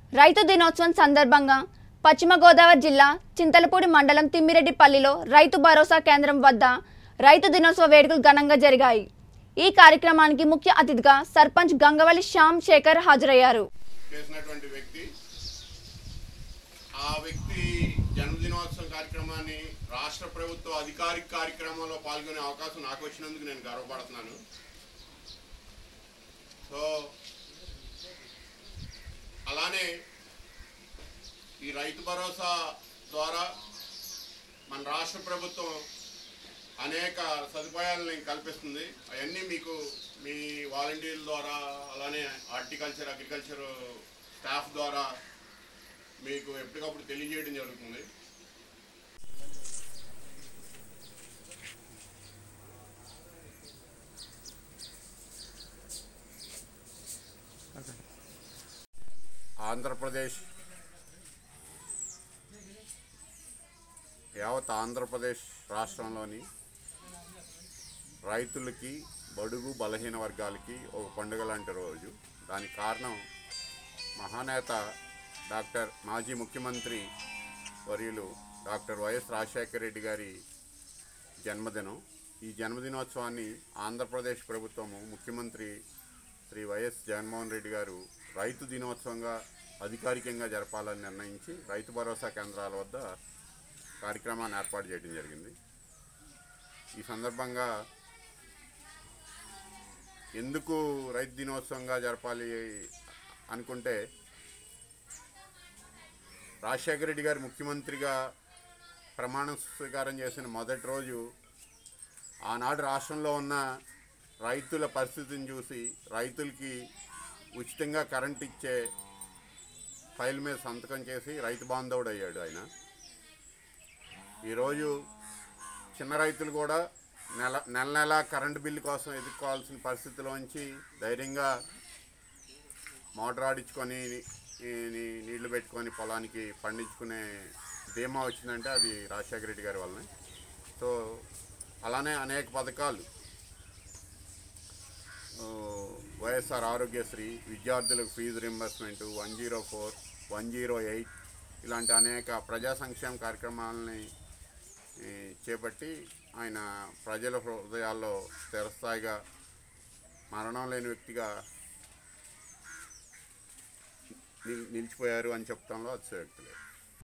రైతు దినోత్సవం సందర్భంగా పశ్చిమ గోదావరి జిల్లా చింతలపూడి మండలం తిమ్మిరెడ్డిపల్లిలో రైతు భరోసా కేంద్రం వద్ద రైతు దినోత్సవ వేడుకలు ఘనంగా జరిగాయి ఈ కార్యక్రమానికి ముఖ్య అతిథిగా సర్పంచ్ గంగవల్లి శ్యామ్ శేఖర్ హాజరయ్యారు చేసినటువంటి వ్యక్తి ఆ వ్యక్తి జన్మదినోత్సవం కార్యక్రమాన్ని రాష్ట్ర ప్రభుత్వ అధికారిక కార్యక్రమంలో పాల్గొనే అవకాశం నాకు వచ్చినందుకు నేను గర్వపడుతున్నాను సో అలానే ఈ రైతు భరోసా ద్వారా మన రాష్ట్ర ప్రభుత్వం అనేక సదుపాయాలని కల్పిస్తుంది అవన్నీ మీకు మీ వాలంటీర్ల ద్వారా అలానే హార్టికల్చర్ అగ్రికల్చర్ స్టాఫ్ ద్వారా మీకు ఎప్పటికప్పుడు తెలియజేయడం జరుగుతుంది ఆంధ్రప్రదేశ్ యావత్ ఆంధ్రప్రదేశ్ రాష్ట్రంలోని రైతులకి బడుగు బలహీన వర్గాలకి ఒక పండుగ లాంటి రోజు దానికి కారణం మహానేత డాక్టర్ మాజీ ముఖ్యమంత్రి వర్యులు డాక్టర్ వైఎస్ రాజశేఖర రెడ్డి గారి జన్మదినం ఈ జన్మదినోత్సవాన్ని ఆంధ్రప్రదేశ్ ప్రభుత్వము ముఖ్యమంత్రి శ్రీ వైఎస్ జగన్మోహన్ రెడ్డి గారు రైతు దినోత్సవంగా అధికారికంగా జరపాలని నిర్ణయించి రైతు భరోసా కేంద్రాల వద్ద కార్యక్రమాన్ని ఏర్పాటు చేయడం జరిగింది ఈ సందర్భంగా ఎందుకు రైతు దినోత్సవంగా జరపాలి అనుకుంటే రాజశేఖర రెడ్డి గారు ముఖ్యమంత్రిగా ప్రమాణ స్వీకారం చేసిన మొదటి రోజు ఆనాడు రాష్ట్రంలో ఉన్న రైతుల పరిస్థితిని చూసి రైతులకి ఉచితంగా కరెంట్ ఇచ్చే ఫైల్ మీద సంతకం చేసి రైతు బాంధవుడు అయ్యాడు ఆయన ఈరోజు చిన్న రైతులు కూడా నెల నెల నెల కరెంటు బిల్లు కోసం ఎదుర్కోవాల్సిన పరిస్థితిలోంచి ధైర్యంగా మోటార్ ఆడించుకొని ఈ నీ- నీళ్లు పెట్టుకొని పొలానికి పండించుకునే ధీమా వచ్చిందంటే అది రాజశేఖర రెడ్డి గారి వల్లనే సో అలానే అనేక పథకాలు ఆ, వైఎస్ఆర్ ఆరోగ్యశ్రీ విద్యార్థులకు fee reimbursement one zero four one zero eight ఇలాంటి అనేక ప్రజా సంక్షేమ కార్యక్రమాలని ఈ, చేపట్టి ఆయన ప్రజల హృదయాల్లో స్థిరస్థాయిగా మరణం లేని వ్యక్తిగా నిల్- నిలిచిపోయారు అని చెప్తాంలో అతిశయోక్తి లేదు